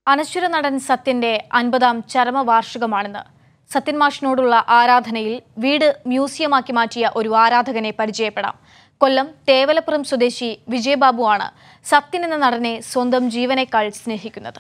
അനശ്വര നടൻ സത്യന്റെ അൻപതാം ചരമവാർഷികമാണെന്ന് സത്യൻ മാഷിനോടുള്ള ആരാധനയിൽ വീട് മ്യൂസിയമാക്കി മാറ്റിയ ഒരു ആരാധകനെ പരിചയപ്പെടാം കൊല്ലം തേവലപ്പുറം സ്വദേശി വിജയബാബുവാണ് സത്യൻ എന്ന നടനെ സ്വന്തം ജീവനേക്കാൾ സ്നേഹിക്കുന്നത്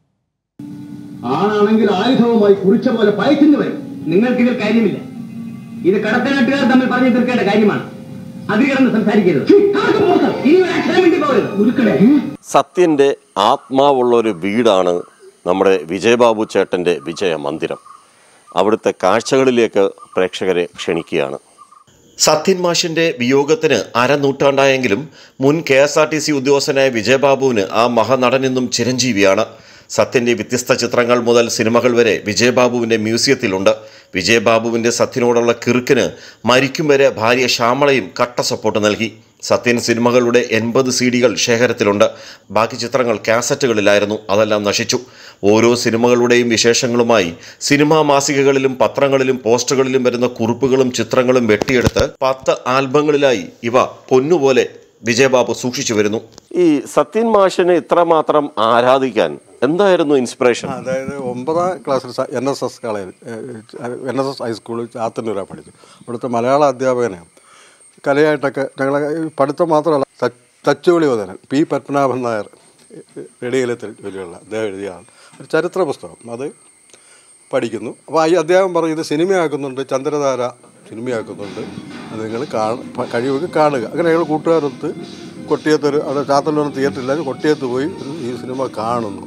ആണാണെങ്കിൽ ആയുധവുമായി കുറിച്ച പോലെ പയക്കുന്നു വരും നിങ്ങൾക്കിതിൽ കാര്യമില്ല ഇത് കടത്തനാട്ടുകാർ തമ്മിൽ പറഞ്ഞു തീർക്കേണ്ട കാര്യമാണ് അതികിടന്ന് സംസാരിക്കരുത് ഇനി ഒരു അക്ഷരം വേണ്ടി പോകരുത് ഉരുക്കടേ സത്യൻ്റെ ആത്മാവുള്ള ഒരു വീടാണ് നമ്മുടെ വിജയബാബു ചേട്ടൻ്റെ വിജയ മന്ദിരം അവിടുത്തെ കാഴ്ചകളിലേക്ക് പ്രേക്ഷകരെ ക്ഷണിക്കുകയാണ് സത്യൻ മാഷിന്റെ വിയോഗത്തിന് അരനൂറ്റാണ്ടായെങ്കിലും മുൻ K S R T C ഉദ്യോഗസ്ഥനായ വിജയബാബുവിന് ആ മഹാനടൻ എന്നും ചിരഞ്ജീവിയാണ് സത്യന്റെ വ്യത്യസ്ത ചിത്രങ്ങൾ മുതൽ സിനിമകൾ വരെ വിജയബാബുവിന്റെ മ്യൂസിയത്തിലുണ്ട് വിജയബാബുവിന്റെ സത്യനോടുള്ള കിറുക്കിന് മരിക്കും വരെ ഭാര്യ ശ്യാമളയും കട്ട സപ്പോർട്ട് നൽകി സത്യൻ സിനിമകളുടെ എൺപത് സി ഡികൾ ശേഖരത്തിലുണ്ട് ബാക്കി ചിത്രങ്ങൾ കാസറ്റുകളിലായിരുന്നു അതെല്ലാം നശിച്ചു ഓരോ സിനിമകളുടെയും വിശേഷങ്ങളുമായി സിനിമാ മാസികകളിലും പത്രങ്ങളിലും പോസ്റ്ററുകളിലും വരുന്ന കുറിപ്പുകളും ചിത്രങ്ങളും വെട്ടിയെടുത്ത് പത്ത് ആൽബങ്ങളിലായി ഇവ പൊന്നുപോലെ വിജയബാബു സൂക്ഷിച്ചു വരുന്നു ഈ സത്യൻ മാഷിനെ ഇത്രമാത്രം ആരാധിക്കാൻ എന്തായിരുന്നു ഇൻസ്പിറേഷൻ അതായത് ഒമ്പതാം ക്ലാസ്സിൽ എൻ എസ് എസ് കോളേജിൽ എൻ എസ് എസ് ഹൈസ്കൂളിൽ ചാത്തന്നൂരാണ് പഠിച്ചു അവിടുത്തെ മലയാള അധ്യാപകനെ കലയായിട്ടൊക്കെ ഞങ്ങൾ പഠിത്തം മാത്രമല്ല ത- തച്ചുവിളി വതനൻ പി പത്മനാഭൻ നായർ റെഡിയലത്തിൽ ജോലിയുള്ള അദ്ദേഹം എഴുതിയാണ് ഒരു ചരിത്ര പുസ്തകം അത് പഠിക്കുന്നു അപ്പോൾ ഈ അദ്ദേഹം പറയും ഇത് സിനിമയാക്കുന്നുണ്ട് ചന്ദ്രധാര സിനിമയാക്കുന്നുണ്ട് അത് നിങ്ങൾ കാണ കഴിവൊക്കെ കാണുക അങ്ങനെ ഞങ്ങൾ കൂട്ടുകാരൊത്ത് കൊട്ടിയത്തൊരു അവിടെ ചാത്തല്ലൂർ തിയേറ്ററില്ല കൊട്ടിയത്ത് പോയി ഒരു ഈ സിനിമ കാണുന്നു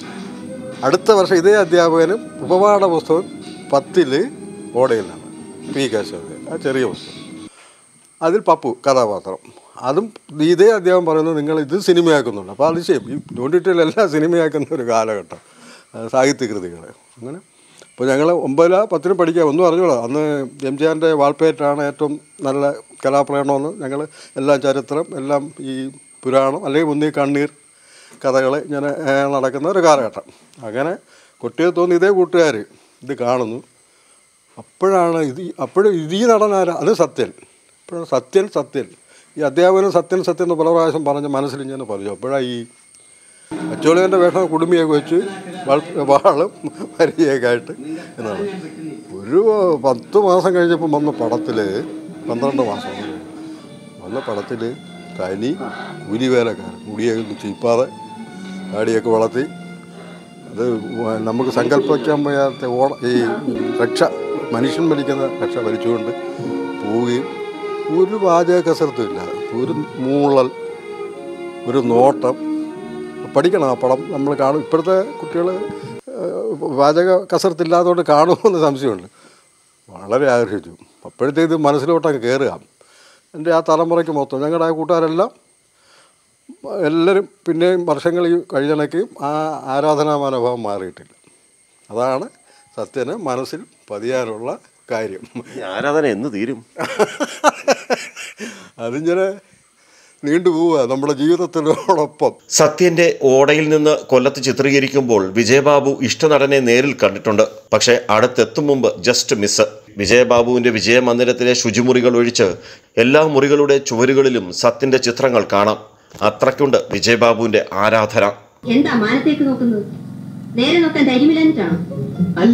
അടുത്ത വർഷം ഇതേ അധ്യാപകനും ഉപപാഠ പുസ്തകം പത്തിൽ ഓടയിലാണ് പി കേശവ ആ ചെറിയ പുസ്തകം അതിൽ പപ്പു കഥാപാത്രം അതും ഇതേ അധ്യാപകം പറയുന്നത് നിങ്ങൾ ഇത് സിനിമയാക്കുന്നുണ്ട് അപ്പോൾ അതിശയം ഈ നോണ്ടിട്ടിലെല്ലാം സിനിമയാക്കുന്ന ഒരു കാലഘട്ടം ആ, സാഹിത്യകൃതികൾ അങ്ങനെ അപ്പോൾ ഞങ്ങൾ ഒമ്പതില പത്തിനും പഠിക്കുക ഒന്നും അറിഞ്ഞോളാം അന്ന് എം ജി ആറിൻ്റെ വാൾപ്പേറ്റാണ് ഏറ്റവും നല്ല കലാപ്രകടനമെന്ന് ഞങ്ങൾ എല്ലാം ചരിത്രം എല്ലാം ഈ പുരാണം അല്ലെങ്കിൽ മുന്നീ കണ്ണീർ കഥകൾ ഇങ്ങനെ ഏ, നടക്കുന്ന ഒരു കാലഘട്ടം അങ്ങനെ കുട്ടിയെ തോന്നി ഇതേ കൂട്ടുകാർ ഇത് കാണുന്നു അപ്പോഴാണ് ഇത് അപ്പോഴും ഇത് ഈ നടനാരാ അത് സത്യൻ അപ്പോഴാണ് സത്യൻ സത്യൻ ഈ അധ്യാപകനും സത്യൻ സത്യൻ എന്ന് പല പ്രാവശ്യം പറഞ്ഞ് മനസ്സിൽ ഇങ്ങനെ പറഞ്ഞു അപ്പോഴാണ് ഈ അച്ചോളിയൻ്റെ വേഷം കുടുംബിയൊക്കെ വെച്ച് വൾ- വാളും വരികയൊക്കെ ആയിട്ട് എന്നാണ് ഒരു പത്ത് മാസം കഴിഞ്ഞപ്പോൾ വന്ന പടത്തിൽ പന്ത്രണ്ട് മാസം വന്ന പടത്തിൽ തനി കൂലിവേലക്കാരൻ മുടിയൊക്കെ ചീപ്പാതെ താടിയൊക്കെ വളർത്തി അത് വ- നമുക്ക് സങ്കല്പിക്കാൻ വയ്യാത്ത ഓട ഈ രക്ഷ മനുഷ്യൻ വലിക്കുന്ന രക്ഷ വലിച്ചുകൊണ്ട് പോവുകയും ഒരു വാചക കസരത്തും ഇല്ല ഒരു മൂളൽ ഒരു നോട്ടം പഠിക്കണം ആ പടം നമ്മൾ കാണും ഇപ്പോഴത്തെ കുട്ടികൾ വാചക കസരത്തില്ലാത്തതുകൊണ്ട് കാണുമെന്ന് സംശയമുണ്ട് വളരെ ആഗ്രഹിച്ചു അപ്പോഴത്തെ ഇത് മനസ്സിലോട്ടങ്ങ് കയറുക എൻ്റെ ആ തലമുറയ്ക്ക് മൊത്തം ഞങ്ങളുടെ ആ കൂട്ടുകാരെല്ലാം എല്ലാവരും പിന്നെയും വർഷങ്ങൾ ഈ കഴിഞ്ഞണയ്ക്കും ആ ആരാധനാ മനോഭാവം മാറിയിട്ടില്ല അതാണ് സത്യന് മനസ്സിൽ പതിയാനുള്ള കാര്യം ഈ ആരാധന എന്ന് തീരും അതിങ്ങനെ നീണ്ടുപോവുക നമ്മുടെ ജീവിതത്തിനോടൊപ്പം സത്യന്റെ ഓടയിൽ നിന്ന് കൊല്ലത്ത് ചിത്രീകരിക്കുമ്പോൾ വിജയബാബു ഇഷ്ടനടനെ നേരിൽ കണ്ടിട്ടുണ്ട് പക്ഷേ അടുത്തെത്തും മുമ്പ് ജസ്റ്റ് മിസ് വിജയബാബുവിന്റെ വിജയമന്ദിരത്തിലെ ശുചിമുറികൾ ഒഴിച്ച് എല്ലാ മുറികളുടെ ചുവരുകളിലും സത്യന്റെ ചിത്രങ്ങൾ കാണാം അത്രയ്ക്കുണ്ട് വിജയബാബുവിന്റെ ആരാധന എന്താ മാനത്തേക്ക് നോക്കുന്നത് നേരെ നോക്കാൻ ധൈര്യമില്ലാഞ്ഞിട്ടാണോ അല്ല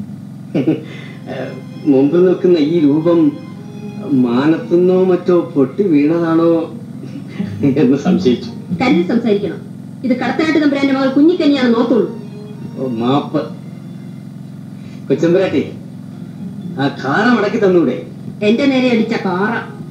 മുമ്പ് നിൽക്കുന്ന ഈ രൂപം മാനത്തുനിന്നോ മറ്റോ പൊട്ടി വീണതാണോ എന്ന് സംശയിച്ചു കരുതി സംസാരിക്കണം ഇത് കടത്തനാട്ട് തമ്പുരാന്റെ മകൾ കുഞ്ഞിക്കഞ്ഞിയാണ് നോക്കുള്ളൂ ഓ, മാപ്പ് കൊച്ചമ്പരാട്ടി ആ കാറ മടക്കി തന്നൂടെ എന്റെ നേരെ അടിച്ച കാറ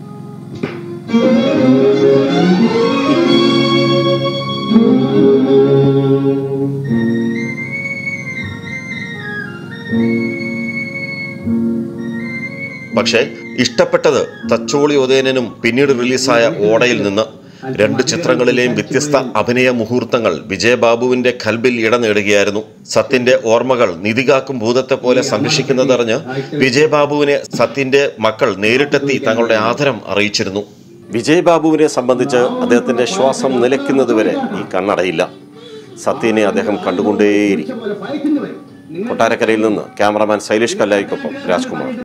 പക്ഷേ ഇഷ്ടപ്പെട്ടത് തച്ചോളി ഉദയനനും പിന്നീട് റിലീസായ ഓടയിൽ നിന്ന് രണ്ട് ചിത്രങ്ങളിലെയും വ്യത്യസ്ത അഭിനയ മുഹൂർത്തങ്ങൾ വിജയബാബുവിന്റെ കൽബിൽ ഇട നേടുകയായിരുന്നു സത്യന്റെ ഓർമ്മകൾ നിധികാക്കും ഭൂതത്തെ പോലെ സംരക്ഷിക്കുന്നതറിഞ്ഞ് വിജയബാബുവിനെ സത്യന്റെ മക്കൾ നേരിട്ടെത്തി തങ്ങളുടെ ആദരം അറിയിച്ചിരുന്നു വിജയബാബുവിനെ സംബന്ധിച്ച് അദ്ദേഹത്തിന്റെ ശ്വാസം നിലയ്ക്കുന്നതുവരെ ഈ കണ്ണടയില്ല സത്യനെ അദ്ദേഹം കണ്ടുകൊണ്ടേയിരിക്കും പോലെ പയക്കുന്നു വരും കൊട്ടാരക്കരയിൽ നിന്ന് ക്യാമറമാൻ ശൈലേഷ് കല്ലായിക്കൊപ്പം രാജ്കുമാർ